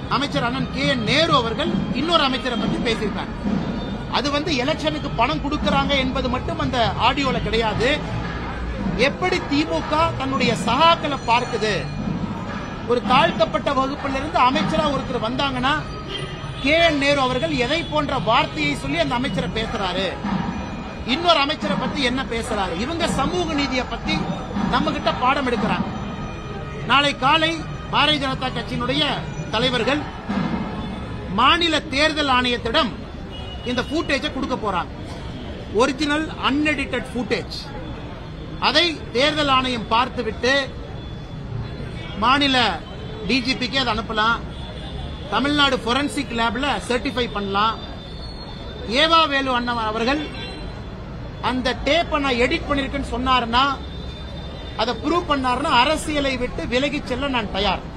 அமைச்சர் அண்ணன் K N Nehru அவர்கள் இன்னொரு அமைச்சரை பத்தி பேசியிருக்காங்க அது வந்து எலெக்ஷனுக்கு பணம் கொடுக்கறாங்க என்பது மட்டும் அந்த ஆடியோல கிடையாது எப்படி திமுக தன்னுடைய சகாக்களை பார்க்குது ஒரு தாழ்த்தப்பட்ட வகுப்பிலிருந்து அமைச்சரா ஒருத்தர் வந்தாங்கன்னா கே என் நேரு அவர்கள் எதை போன்ற வார்த்தையை சொல்லி அந்த அமைச்சரை பேசுறாரு இன்னொரு அமைச்சரை பத்தி என்ன பேசுறாரு இவங்க சமூக நீதியை பத்தி நம்ம கிட்ட பாடம் எடுக்கிறாங்க நாளை காலை பாரதிய ஜனதா கட்சியினுடைய தலைவர்கள் மாநில தேர்தல் ஆணையத்திடம் இந்த ஃபூட்டேஜை கொடுக்க போறாங்க ஒரிஜினல் அன்எடிட்டட் ஃபூட்டேஜ் அதை தேர்தல் ஆணையம் பார்த்துவிட்டு மாநில டிஜிபிக்கு அதை அனுப்பலாம் தமிழ்நாடு ஃபொரன்சிக் லேப்ல சர்டிஃபை பண்ணலாம் ஏவா வேலு அண்ணன் அவர்கள் அந்த டேப்பை நான் எடிட் பண்ணிருக்கேன்னு சொன்னாருன்னா அதை ப்ரூவ் பண்ணாருன்னா அரசியலை விட்டு விலகிச் செல்ல நான் தயார்